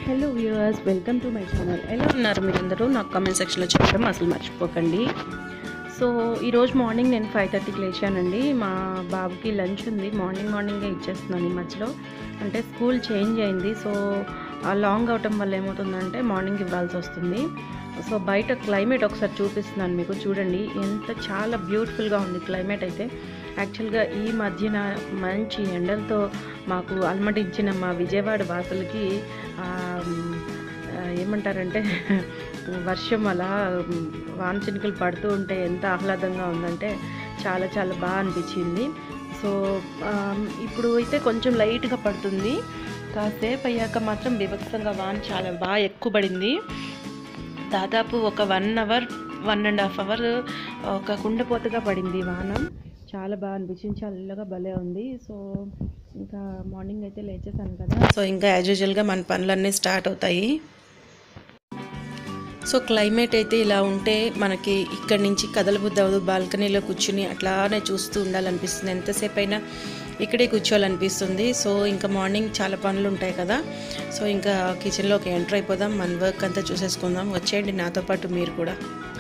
Hello viewers welcome to my channel ఎలా ఉన్నారు మీరందరూ నాకు కామెంట్ సెక్షన్లో చెప్పడం అసలు మర్చిపోకండి సో ఈరోజు మార్నింగ్ నేను ఫైవ్ థర్టీకి లేచానండి మా బాబుకి లంచ్ ఉంది మార్నింగ్ మార్నింగే ఇచ్చేస్తున్నాను ఈ మధ్యలో అంటే స్కూల్ చేంజ్ అయింది సో ఆ లాంగ్ అవటం వల్ల ఏమవుతుందంటే మార్నింగ్ ఇవ్వాల్సి వస్తుంది సో బయట క్లైమేట్ ఒకసారి చూపిస్తున్నాను మీకు చూడండి ఎంత చాలా బ్యూటిఫుల్గా ఉంది క్లైమేట్ అయితే యాక్చువల్గా ఈ మధ్యన మంచి ఎండలతో మాకు అలమటించిన మా విజయవాడ వాసులకి ఆ, ఆ, ఏమంటారంటే వర్షం అలా వాన చినుకులు పడుతూ ఉంటే ఎంత ఆహ్లాదంగా ఉందంటే చాలా చాలా బాగా అనిపించింది సో ఆ, ఇప్పుడు అయితే కొంచెం లైట్గా పడుతుంది కాసేపు అయ్యాక మాత్రం బీభత్సంగా వాన చాలా బాగా ఎక్కువ పడింది దాదాపు ఒక one hour one and half hour ఒక కుండపోతగా పడింది వాన చాలా బాగా అనిపించింది చల్లగా భలే ఉంది సో ఇంకా మార్నింగ్ అయితే లేచేసాను కదా సో ఇంకా యాజ్ యూజువల్గా మన పనులన్నీ స్టార్ట్ అవుతాయి సో క్లైమేట్ అయితే ఇలా ఉంటే మనకి ఇక్కడి నుంచి కదలబుద్ది అవ్వదు బాల్కనీలో కూర్చుని అట్లానే చూస్తూ ఉండాలనిపిస్తుంది ఎంతసేపు అయినా ఇక్కడే కూర్చోవాలనిపిస్తుంది సో ఇంకా మార్నింగ్ చాలా పనులు ఉంటాయి కదా సో ఇంకా కిచెన్లోకి ఎంటర్ అయిపోదాం మన వర్క్ అంతా చూసేసుకుందాం వచ్చేయండి నాతో పాటు మీరు కూడా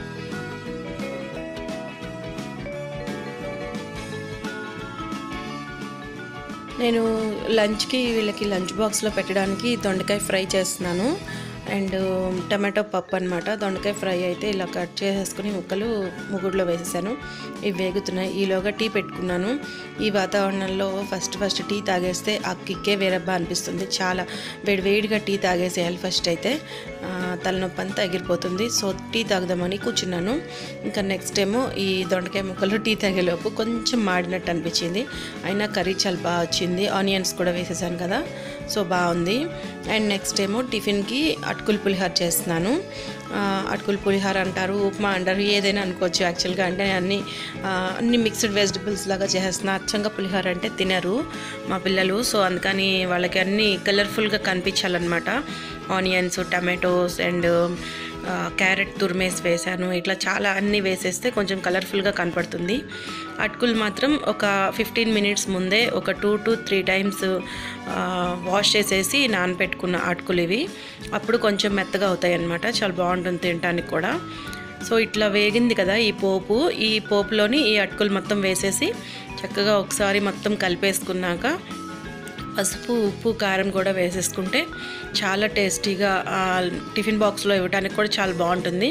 నేను లంచ్కి వీళ్ళకి లంచ్ బాక్స్లో పెట్టడానికి దొండకాయ ఫ్రై చేస్తున్నాను అండ్ టమాటో పప్పు అనమాట దొండకాయ ఫ్రై అయితే ఇలా కట్ చేసేసుకుని ముక్కలు ముగుడులో వేసేసాను ఇవి వేగుతున్నాయి ఈలోగా టీ పెట్టుకున్నాను ఈ వాతావరణంలో ఫస్ట్ ఫస్ట్ టీ తాగేస్తే ఆ కిక్కే వేరబ్బా అనిపిస్తుంది చాలా వేడి వేడిగా టీ తాగేసేయాలి ఫస్ట్ అయితే ఆ, తలనొప్పి అంతా ఎగిరిపోతుంది సో టీ తాగుదామని కూర్చున్నాను ఇంకా నెక్స్ట్ ఏమో ఈ దొండకాయ ముక్కలు టీ తాగేలోపు కొంచెం మాడినట్టు అనిపించింది అయినా కర్రీ చాలా బాగా వచ్చింది ఆనియన్స్ కూడా వేసేసాను కదా సో బాగుంది అండ్ నెక్స్ట్ ఏమో టిఫిన్కి అటుకులు పులిహార చేస్తున్నాను ఆ, అటుకులు పులిహార అంటారు ఉప్మా అంటారు ఏదైనా అనుకోవచ్చు యాక్చువల్గా అంటే అన్ని ఆ, అన్ని మిక్స్డ్ వెజిటబుల్స్ లాగా చేస్తున్నా అచ్చంగా పులిహార అంటే తినరు మా పిల్లలు సో అందుకని వాళ్ళకి అన్ని కలర్ఫుల్గా కనిపించాలన్నమాట ఆనియన్స్ టమాటోస్ అండ్ క్యారెట్ తురిమేసి వేసాను ఇట్లా చాలా అన్నీ వేసేస్తే కొంచెం కలర్ఫుల్గా కనపడుతుంది అటుకులు మాత్రం ఒక ఫిఫ్టీన్ మినిట్స్ ముందే ఒక two to three times wash చేసేసి నానబెట్టుకున్న అటుకులు ఇవి అప్పుడు కొంచెం మెత్తగా అవుతాయి అన్నమాట చాలా బాగుంటుంది తినడానికి కూడా సో ఇట్లా వేగింది కదా ఈ పోపు ఈ పోపులోని ఈ అటుకులు మొత్తం వేసేసి చక్కగా ఒకసారి మొత్తం కలిపేసుకున్నాక పసుపు ఉప్పు కారం కూడా వేసేసుకుంటే చాలా టేస్టీగా ఆ, టిఫిన్ బాక్స్లో ఇవ్వడానికి కూడా చాలా బాగుంటుంది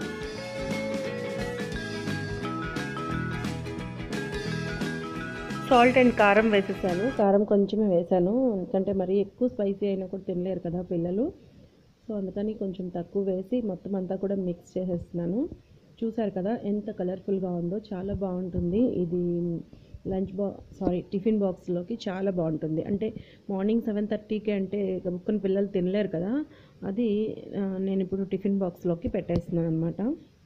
సాల్ట్ అండ్ కారం వేసేసాను కారం కొంచెమే వేసాను ఎందుకంటే మరీ ఎక్కువ స్పైసీ అయినా కూడా తినలేరు కదా పిల్లలు సో అందుకని కొంచెం తక్కువ వేసి మొత్తం అంతా కూడా మిక్స్ చేసేస్తున్నాను చూసారు కదా ఎంత కలర్ఫుల్గా ఉందో చాలా బాగుంటుంది ఇది లంచ్ బా సారీ టిఫిన్ బాక్స్లోకి చాలా బాగుంటుంది అంటే మార్నింగ్ సెవెన్ థర్టీకి అంటే గబుక్కుని పిల్లలు తినలేరు కదా అది ఆ, నేను ఇప్పుడు టిఫిన్ బాక్స్లోకి పెట్టేస్తున్నాను అనమాట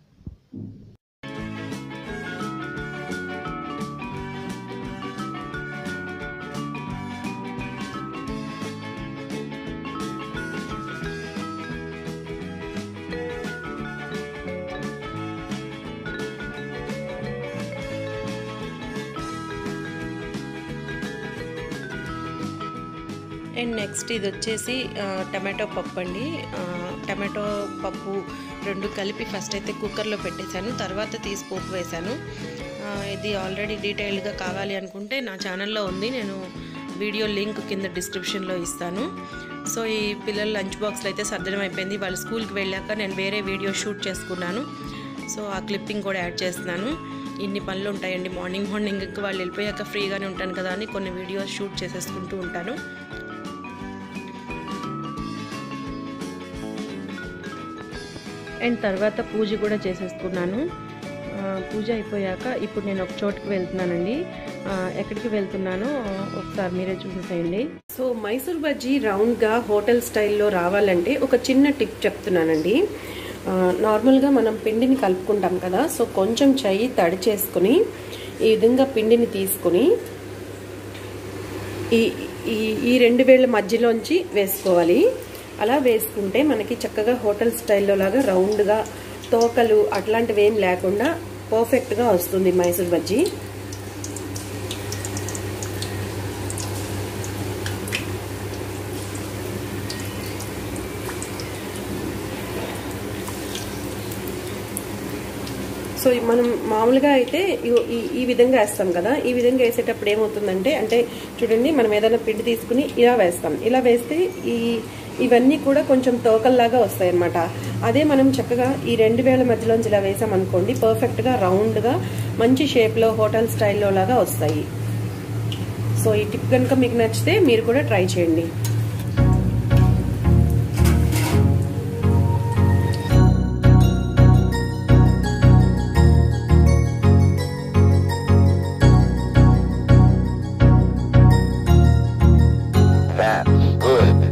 అండ్ నెక్స్ట్ ఇది వచ్చేసి ఆ, టమాటో పప్పు అండి ఆ, టమాటో పప్పు రెండు కలిపి ఫస్ట్ అయితే కుక్కర్లో పెట్టేశాను తర్వాత తీసి పోపు వేశాను ఆ, ఇది ఆల్రెడీ డీటెయిల్డ్గా కావాలి అనుకుంటే నా ఛానల్లో ఉంది నేను వీడియో లింక్ కింద డిస్క్రిప్షన్లో ఇస్తాను సో ఈ పిల్లల లంచ్ బాక్స్లో అయితే సర్దడం అయిపోయింది వాళ్ళు స్కూల్కి వెళ్ళాక నేను వేరే వీడియో షూట్ చేసుకున్నాను సో ఆ క్లిప్పింగ్ కూడా యాడ్ చేస్తున్నాను ఇన్ని పనులు ఉంటాయండి మార్నింగ్ మార్నింగ్ ఇంకా వాళ్ళు వెళ్ళిపోయాక ఫ్రీగానే ఉంటాను కదా అని కొన్ని వీడియోస్ షూట్ చేసేసుకుంటూ ఉంటాను అండ్ తర్వాత పూజ కూడా చేసేసుకున్నాను ఆ, పూజ అయిపోయాక ఇప్పుడు నేను ఒక చోటుకి వెళ్తున్నానండి ఆ, ఎక్కడికి వెళ్తున్నానో ఒకసారి మీరే చూసేసేయండి సో మైసూర్ బజ్జీ రౌండ్గా హోటల్ స్టైల్లో రావాలంటే ఒక చిన్న టిప్ చెప్తున్నానండి ఆ, నార్మల్గా మనం పిండిని కలుపుకుంటాం కదా సో కొంచెం చెయ్యి తడి చేసుకుని ఈ విధంగా పిండిని తీసుకుని ఈ ఈ ఈ రెండు వేళ్ళ మధ్యలోంచి వేసుకోవాలి అలా వేసుకుంటే మనకి చక్కగా హోటల్ స్టైల్లో లాగా రౌండ్గా తోకలు అట్లాంటివి ఏం లేకుండా పర్ఫెక్ట్గా వస్తుంది మైసూర్ బజ్జీ సో మనం మామూలుగా అయితే ఇగో ఈ- ఈ విధంగా వేస్తాం కదా ఈ విధంగా వేసేటప్పుడు ఏమవుతుందంటే అంటే చూడండి మనం ఏదైనా పిండి తీసుకుని ఇలా వేస్తాం ఇలా వేస్తే ఈ ఇవన్నీ కూడా కొంచెం తోకల్లాగా వస్తాయి అన్నమాట అదే మనం చక్కగా ఈ రెండు వేల మధ్యలోంచి ఇలా వేసాం అనుకోండి పర్ఫెక్ట్గా రౌండ్గా మంచి షేప్లో హోటల్ స్టైల్లో లాగా వస్తాయి సో ఈ టిప్ కనుక మీకు నచ్చితే మీరు కూడా ట్రై చేయండి That's good.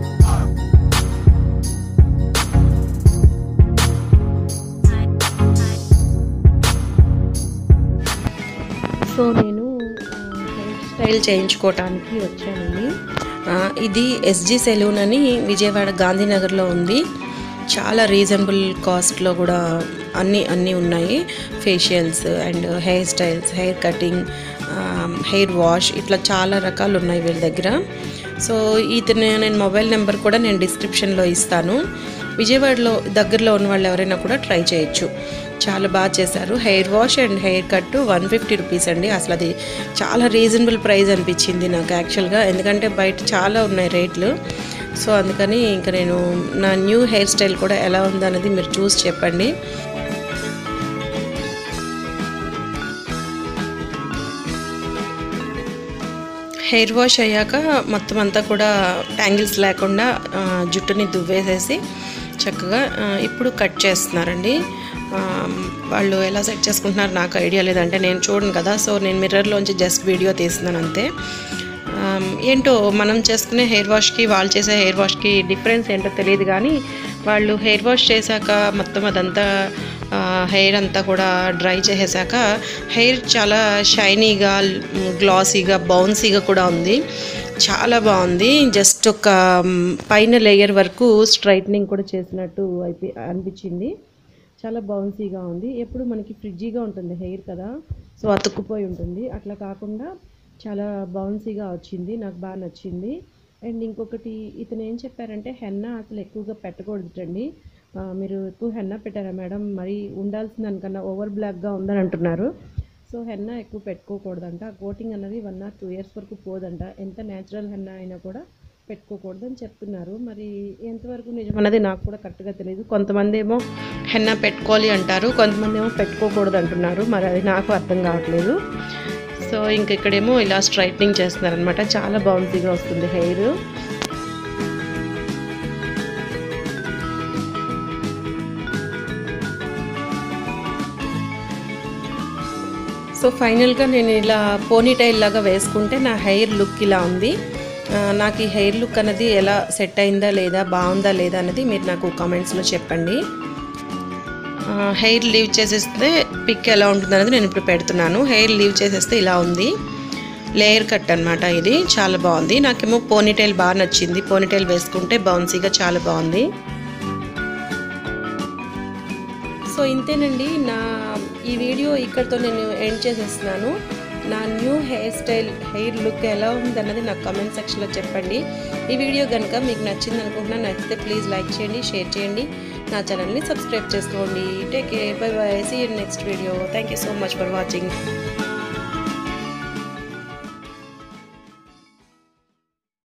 సో నేను హెయిర్ స్టైల్ చేయించుకోవటానికి వచ్చానండి ఆ, ఇది ఎస్జీ సెలూన్ అని విజయవాడ గాంధీనగర్లో ఉంది చాలా రీజనబుల్ కాస్ట్లో కూడా అన్నీ అన్నీ ఉన్నాయి facials and hairstyles hair cutting hair wash ఇట్లా చాలా రకాలు ఉన్నాయి వీళ్ళ దగ్గర సో ఇతను నేను మొబైల్ నెంబర్ కూడా నేను డిస్క్రిప్షన్లో ఇస్తాను విజయవాడలో దగ్గరలో ఉన్న వాళ్ళు ఎవరైనా కూడా ట్రై చేయొచ్చు చాలా బాగా చేశారు hair wash and hair cut one fifty rupees అండి అసలు అది చాలా రీజనబుల్ ప్రైస్ అనిపించింది నాకు యాక్చువల్గా ఎందుకంటే బయట చాలా ఉన్నాయి రేట్లు సో అందుకని ఇంకా నేను నా న్యూ హెయిర్ స్టైల్ కూడా ఎలా ఉందన్నది మీరు చూసి చెప్పండి హెయిర్ వాష్ అయ్యాక మొత్తం అంతా కూడా ట్యాంగిల్స్ లేకుండా ఆ, జుట్టుని దువ్వేసేసి చక్కగా ఆ, ఇప్పుడు కట్ చేస్తున్నారండి ఆ, వాళ్ళు ఎలా సెట్ చేసుకుంటున్నారు నాకు ఐడియా లేదంటే నేను చూడను కదా సో నేను మిర్రర్లోంచి జస్ట్ వీడియో తీస్తున్నాను అంతే ఆమ్, ఏంటో మనం చేసుకునే హెయిర్ వాష్కి వాళ్ళు చేసే హెయిర్ వాష్కి డిఫరెన్స్ ఏంటో తెలియదు కానీ వాళ్ళు హెయిర్ వాష్ చేశాక మొత్తం అదంతా ఆ, హెయిర్ అంతా కూడా డ్రై చేసేసాక హెయిర్ చాలా షైనీగా గ్లాసీగా బౌన్సీగా కూడా ఉంది చాలా బాగుంది జస్ట్ ఒక మ్, పైన లేయర్ వరకు స్ట్రైట్నింగ్ కూడా చేసినట్టు అయిపో అనిపించింది చాలా బౌన్సీగా ఉంది ఎప్పుడు మనకి ఫ్రిడ్జీగా ఉంటుంది హెయిర్ కదా సో అతుక్కుపోయి ఉంటుంది అట్లా కాకుండా చాలా బౌన్సీగా వచ్చింది నాకు బాగా నచ్చింది అండ్ ఇంకొకటి ఇతను ఏం చెప్పారంటే హెన్నా అసలు ఎక్కువగా పెట్టకూడదండి ఆ, మీరు ఎక్కువ హెన్నా పెట్టారా మేడం మరి ఉండాల్సిన దానికన్నా ఓవర్ బ్లాక్గా ఉందని అంటున్నారు సో హెన్నా ఎక్కువ పెట్టుకోకూడదంట ఆ కోటింగ్ అన్నది వన్ ఆర్ టూ ఇయర్స్ వరకు పోదంట ఎంత న్యాచురల్ హెన్నా అయినా కూడా పెట్టుకోకూడదని చెప్తున్నారు మరి ఎంతవరకు నిజం అన్నది నాకు కూడా కరెక్ట్గా తెలియదు కొంతమంది ఏమో హెన్నా పెట్టుకోవాలి అంటారు కొంతమంది ఏమో పెట్టుకోకూడదు అంటున్నారు మరి అది నాకు అర్థం కావట్లేదు సో ఇంక ఇక్కడేమో ఇలా స్ట్రైట్నింగ్ చేస్తున్నారనమాట చాలా బౌన్సీగా వస్తుంది హెయిర్ సో ఫైనల్గా నేను ఇలా పోనీ టైల్ లాగా వేసుకుంటే నా హెయిర్ లుక్ ఇలా ఉంది ఆ, నాకు ఈ హెయిర్ లుక్ అనేది ఎలా సెట్ అయిందా లేదా బాగుందా లేదా అనేది మీరు నాకు కామెంట్స్లో చెప్పండి ఆ, హెయిర్ లీవ్ చేసేస్తే పిక్ ఎలా ఉంటుంది అనేది నేను ఇప్పుడు పెడుతున్నాను హెయిర్ లీవ్ చేసేస్తే ఇలా ఉంది లేయర్ కట్ అనమాట ఇది చాలా బాగుంది నాకేమో పోనీటైల్ బాగా నచ్చింది పోనీటైల్ వేసుకుంటే బౌన్సీగా చాలా బాగుంది సో ఇంతేనండి నా ఈ వీడియో ఇక్కడితో నేను ఎండ్ చేసేస్తున్నాను నా new hairstyle hair look ఎలా ఉంది అన్నది నాకు కామెంట్ సెక్షన్లో చెప్పండి ఈ వీడియో కనుక మీకు నచ్చింది అనుకుంటున్నా నచ్చితే ప్లీజ్ లైక్ చేయండి షేర్ చేయండి నా ఛానల్ని సబ్స్క్రైబ్ చేసుకోండి take care bye bye see you next video thank you so much for watching